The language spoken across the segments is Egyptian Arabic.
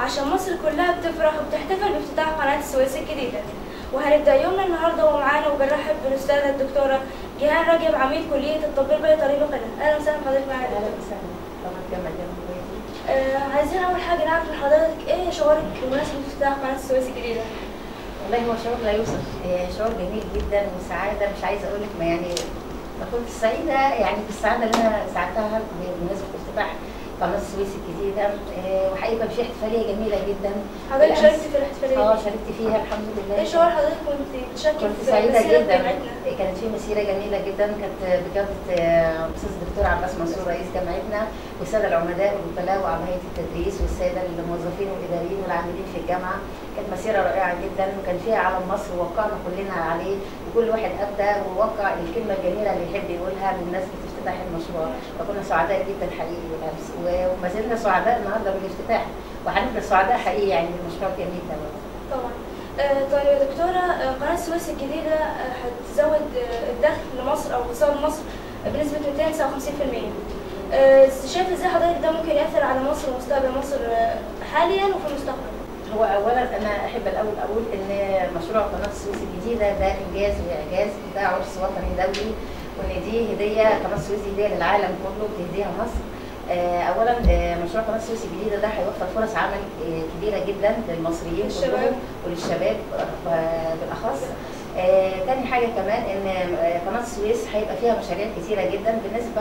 عشان مصر كلها بتفرح وبتحتفل بافتتاح قناة السويس الجديدة وهنبدأ يومنا النهاردة ومعانا وبنرحب بالأستاذة الدكتورة جيهان رجب عميد كلية الطب البيطري بقنا أهلا وسهلا بحضرتك معانا يا اهلا دكتورة. وسهلا طبعا جامعة جنوب آه عايزين أول حاجة نعرف من حضرتك إيه شعورك بمناسبة افتتاح قناة السويس الجديدة؟ والله هو شعور لا يوصف آه، شعور جميل جدا وسعادة مش عايزة أقول لك ما يعني كنت سعيدة يعني بالسعادة اللي أنا سعدتها بمناسبة افتتاح قناة السويس الجديدة آه، وحقيقة كان في احتفالية جميلة جدا حضرتك بالأمس- شاركتي في الاحتفالية اه دي؟ شاركت فيها الحمد لله إيه شعور حضرتك كنت بتشاركي كنت في سعيدة مسيرة جدا جامعتنا؟ كانت في مسيرة جميلة جدا كانت بقيادة آه، أستاذ الدكتور عباس منصور رئيس جامعتنا والسادة العمداء والوكلاء وأعضاء هيئة التدريس والسادة الموظفين والإداريين والعاملين في الجامعة كانت مسيرة رائعة جدا وكان فيها علم مصر ووقعنا كلنا عليه وكل واحد أبدى ووقع الكلمة الجميلة اللي يحب يقولها بمناسبة افتتاح المشروع فكنا سعداء جدا حقيقي بالأمس و- وما زلنا سعداء النهارده بالافتتاح وهنفضل سعداء حقيقي يعني بالمشروع الجميل ده طبعا آه، طيب يا دكتورة آه، قناة السويس الجديدة آه، هتزود آه، الدخل لمصر أو اقتصاد مصر بنسبة 259% آه، شايف ازاي حضرتك ده ممكن يأثر على مصر ومستقبل مصر آه، حاليا وفي المستقبل؟ هو اولا انا احب الاول اقول ان مشروع قناه السويس الجديده ده انجاز واعجاز ده عرس وطني دولي وان دي هديه قناه السويس دي هديه للعالم كله بتهديها مصر آه، اولا آه، مشروع قناه السويس الجديده ده هيوفر فرص عمل آه، كبيره جدا للمصريين للشباب. كلهم وللشباب آه، بالاخص آه، تاني حاجه كمان ان آه، قناه السويس هيبقى فيها مشاريع كتيره جدا بالنسبه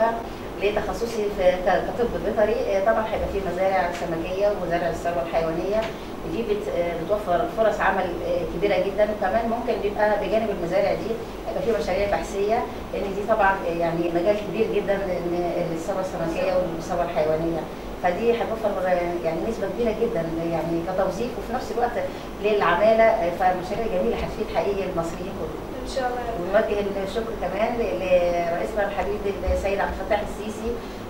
لتخصصي في ك- كطب بيطري آه، طبعا هيبقى فيه مزارع سمكيه ومزارع الثروه الحيوانيه ودي بت- آه، بتوفر فرص عمل آه، كبيره جدا وكمان ممكن بيبقى بجانب المزارع دي يبقى في مشاريع بحثيه لان دي طبعا آه، يعني مجال كبير جدا إن الثروه السمكيه والثروه الحيوانيه فدي هتوفر آه، يعني نسبه كبيره جدا يعني كتوظيف وفي نفس الوقت للعماله آه، فمشاريع جميله هتفيد حقيقي المصريين كلهم إن شاء الله يا رب. ونوجه الشكر كمان ل- لرئيسنا الحبيب السيد عبد الفتاح السيسي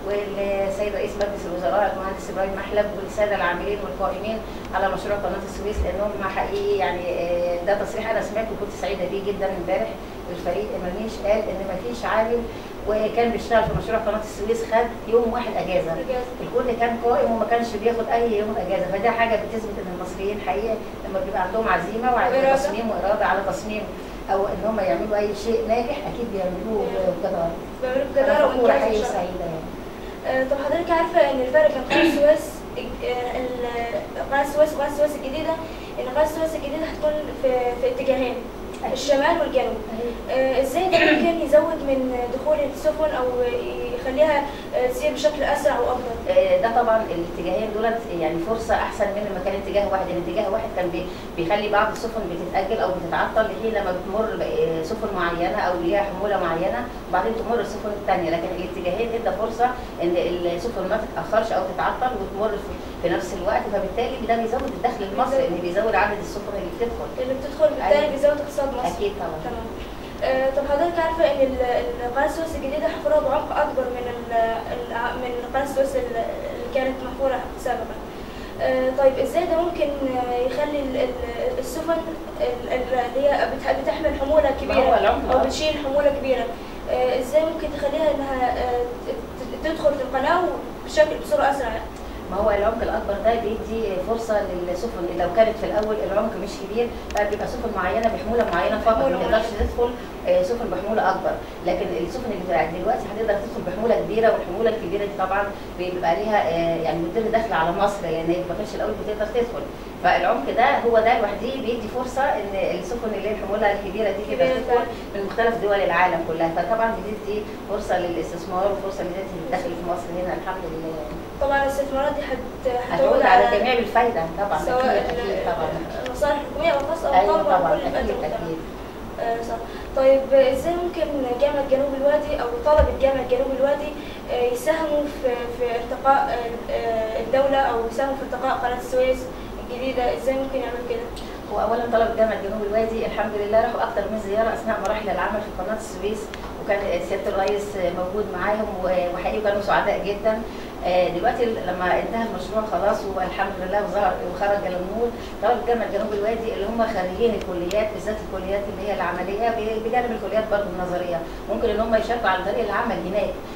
والسيد رئيس مجلس الوزراء المهندس ابراهيم محلب والساده العاملين والقائمين على مشروع قناه السويس لانهم حقيقي يعني آه، ده تصريح انا سمعته وكنت سعيده بيه جدا امبارح الفريق منيش قال ان ما فيش عامل وكان بيشتغل في مشروع قناه السويس خد يوم واحد اجازه إجازة. الكل كان قائم وما كانش بياخد اي يوم اجازه فده حاجه بتثبت ان المصريين حقيقه لما بيبقى عندهم عزيمه وعندهم وإرادة. تصميم واراده على تصميم او ان هم يعملوا اي شيء ناجح اكيد بيعملوه بجدارة بيعملوا انا بجدارة فخوره وإنجاز إن حقيقي شاء الله. سعيده يعني آه، طب حضرتك عارفة إن الفرق بين قناة السويس آه، ال- قناة السويس وقناة السويس الجديدة إن قناة السويس الجديدة هتكون في في اتجاهين الشمال والجنوب آه، ازاي ده ممكن يزود من دخول السفن او يخليها آه، تسير بشكل اسرع وافضل آه، ده طبعا الاتجاهين دولت يعني فرصه احسن من لما كان اتجاه واحد يعني اتجاه واحد كان بي- بيخلي بعض السفن بتتاجل او بتتعطل لحين لما بتمر ب- سفن معينه او ليها حموله معينه وبعدين تمر السفن الثانيه لكن الاتجاهين ادى فرصه ان السفن ما تتاخرش او تتعطل وتمر في- في نفس الوقت فبالتالي ده بيزود الدخل لمصر لان بيزود عدد السفن اللي بتدخل اللي بتدخل بالتالي أيوة. بيزود اقتصاد مصر اكيد طبعا تمام آه، طب حضرتك عارفه ان ال- ال- قناه السويس الجديده حفرها بعمق اكبر من ال- ال- من قناه السويس ال- اللي كانت محفوره سابقا آه، طيب ازاي ده ممكن آه، يخلي ال- ال- السفن ال- ال- اللي هي بتح- بتحمل حموله ما هو كبيره العمق او أكبر. بتشيل حموله كبيره آه، ازاي ممكن تخليها انها آه، ت- ت- تدخل في القناه بشكل بسرعه اسرع ما هو العمق الاكبر ده بيدي فرصه للسفن اللي لو كانت في الاول العمق مش كبير فبيبقى سفن معينه بحموله معينه فقط بحمولة ما تقدرش تدخل آه، سفن بحموله اكبر لكن السفن اللي بتاعت دلوقتي هتقدر تدخل بحموله كبيره والحموله الكبيره دي طبعا بيبقى ليها آه، يعني بتدر دخل على مصر يعني ما كانش الاول بتقدر تدخل فالعمق ده هو ده لوحده بيدي فرصه ان السفن اللي هي الحموله الكبيره دي تقدر كبيرة تدخل من مختلف دول العالم كلها فطبعا بتدي فرصه للاستثمار وفرصه لزياده الدخل في مصر هنا الحمد لله طبعا الاستثمارات دي هت- هتعود على الجميع بالفايده طبعا سواء اكيد اكيد طبعا ال- المصالح الحكوميه او الخاصه او ايوه الطلبه طبعا وكل الفئات اكيد المجتمع. اكيد آه، صح طيب آه، ازاي ممكن جامعه جنوب الوادي او طلبه جامعه جنوب الوادي آه، يساهموا في في ارتقاء آه، آه، الدوله او يساهموا في ارتقاء قناه السويس الجديده ازاي ممكن يعملوا كده؟ هو اولا طلبه جامعه جنوب الوادي الحمد لله راحوا اكتر من زياره اثناء مراحل العمل في قناه السويس وكان سياده الرئيس موجود معاهم و- وحقيقي كانوا سعداء جدا آه، دلوقتي لما انتهى المشروع خلاص والحمد لله وظهر وخرج الى النور طلبه جامعه جنوب الوادي اللي هم خريجين الكليات بالذات الكليات اللي هي العمليه ب- بجانب الكليات برضه النظريه ممكن ان هم يشاركوا على طريق العمل هناك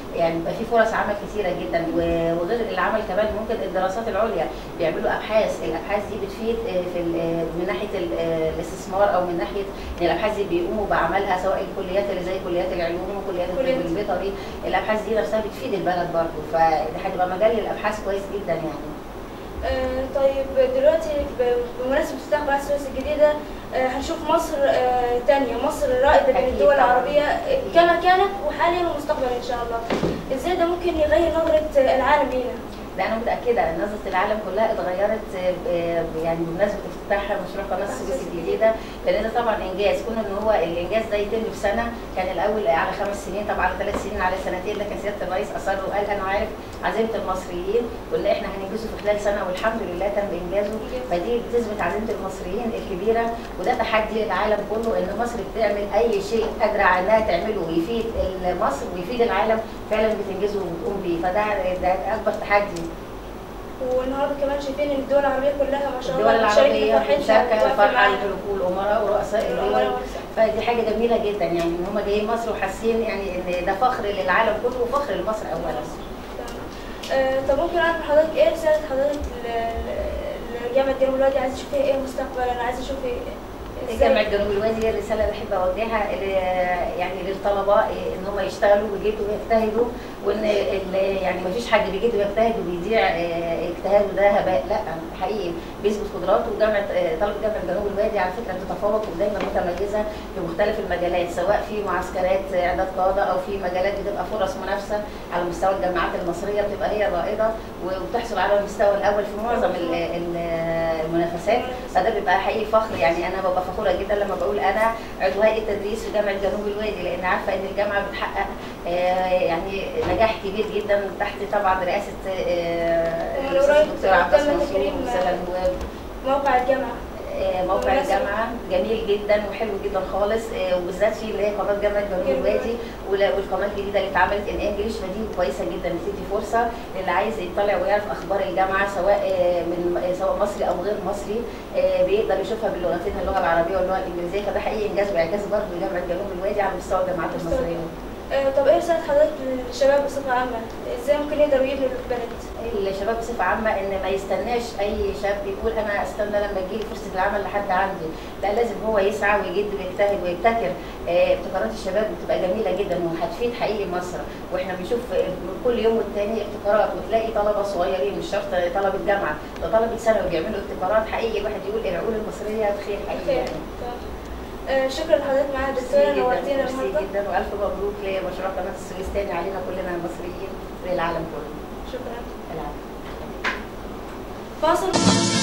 يعني يبقى في فرص عمل كثيره جدا و- وغير العمل كمان ممكن الدراسات العليا بيعملوا ابحاث الابحاث دي بتفيد آه، في ال- من ناحيه ال- آه، الاستثمار او من ناحيه ان الابحاث دي بيقوموا بعملها سواء الكليات اللي زي كليات العلوم وكليات الطب كليات. البيطري الابحاث دي نفسها بتفيد البلد برضه فده هتبقى مجال للابحاث كويس جدا يعني آه، طيب دلوقتي ب- بمناسبة افتتاح قناة السويس الجديدة آه، هنشوف مصر آه، تانية مصر رائدة بين أكيد الدول طبعاً. العربية آه، كما كانت وحاليا ومستقبلا إن شاء الله إزاي ده ممكن يغير نظرة آه، العالم لينا؟ ده انا متاكده ان نظره العالم كلها اتغيرت آه، ب- يعني بمناسبه افتتاح مشروع قناه السويس الجديده لان ده طبعا انجاز كون ان هو الانجاز ده يتم في سنه كان الاول على خمس سنين طبعا على ثلاث سنين على سنتين لكن سياده الرئيس اصر وقال انا عارف عزيمه المصريين وان احنا هننجزه في خلال سنه والحمد لله تم انجازه فدي بتثبت عزيمه المصريين الكبيره وده تحدي للعالم كله ان مصر بتعمل اي شيء قادره على انها تعمله ويفيد مصر ويفيد العالم فعلا بتنجزه وبتقوم بيه فده ده اكبر تحدي والنهارده كمان شايفين إن الدول العربية كلها ما شاء الدول الله بتشارك العربية بفرحتها مشاركة وتوافق فرحة معانا. الملوك والأمراء ورؤساء الدول الأمراء فدي حاجة جميلة جدا يعني إن هم جايين مصر وحاسين يعني إن ده فخر للعالم كله وفخر لمصر أولا آه، طب ممكن اعرف من حضرتك ايه رسالة حضرتك ل- ل- لجامعة جنوب الوادي عايز تشوفي ايه مستقبلا عايز تشوفي إزاي؟ جامعة جنوب الوادي هي الرسالة اللي بحب أوجهها ل- يعني للطلبة إن هم يشتغلوا ويجدوا ويجتهدوا وإن ال- يعني ما فيش حد بيجد ويجتهد وبيضيع آه، اجتهاده ده هباء لا حقيقي بيثبت قدراته وجامعة آه، طلبة جامعة جنوب الوادي على فكرة بتتفوق ودايما متميزة في مختلف المجالات سواء في معسكرات إعداد قادة أو في مجالات بتبقى فرص منافسة على مستوى الجامعات المصرية بتبقى هي الرائدة وبتحصل على المستوى الأول في معظم ال- ال- المنافسات فده بيبقى حقيقي فخر يعني انا ببقى فخوره جدا لما بقول انا عضو هيئه تدريس في جامعه جنوب الوادي لان عارفه ان الجامعه بتحقق آه، يعني نجاح كبير جدا تحت طبعا رئاسه آه، ومن الأستاذ قريب الدكتور عباس تم منصور تكريم وسلا نواب موقع الجامعة آه، موقع مناسب. الجامعه جميل جدا وحلو جدا خالص آه، وبالذات في اللي هي قناه جامعه جنوب جنوب الوادي ولا- والقناه الجديده اللي اتعملت ان انجلش فدي كويسه جدا بتدي فرصه للي عايز يطلع ويعرف اخبار الجامعه سواء آه، من آه، سواء مصري او غير مصري آه، بيقدر يشوفها باللغتين اللغه العربيه واللغه الانجليزيه فده حقيقي انجاز واعجاز برضه لجامعه جنوب الوادي على مستوى الجامعات مستوى. المصريه آه، طب ايه رسالة حضرتك للشباب بصفة عامة؟ ازاي ممكن يقدروا يبنوا البلد؟ الشباب بصفه عامه ان ما يستناش اي شاب يقول انا استنى لما تجيلي فرصه العمل لحد عندي لا لازم هو يسعى ويجد ويجتهد ويبتكر آه، ابتكارات الشباب بتبقى جميله جدا وهتفيد حقيقي مصر واحنا بنشوف آه، كل يوم والتاني ابتكارات وتلاقي طلبه صغيرين مش شرط طلبه جامعه ده طلبه ثانوي بيعملوا ابتكارات حقيقي الواحد يقول العقول المصريه بخير حقيقي خير يعني آه، شكرا لحضرتك معانا دكتورة ميرسي جدا نورتينا ميرسي النهارده جدا والف مبروك لمشروع قناه السويس تاني علينا كلنا المصريين وللعالم كله شكرا العالم فاصل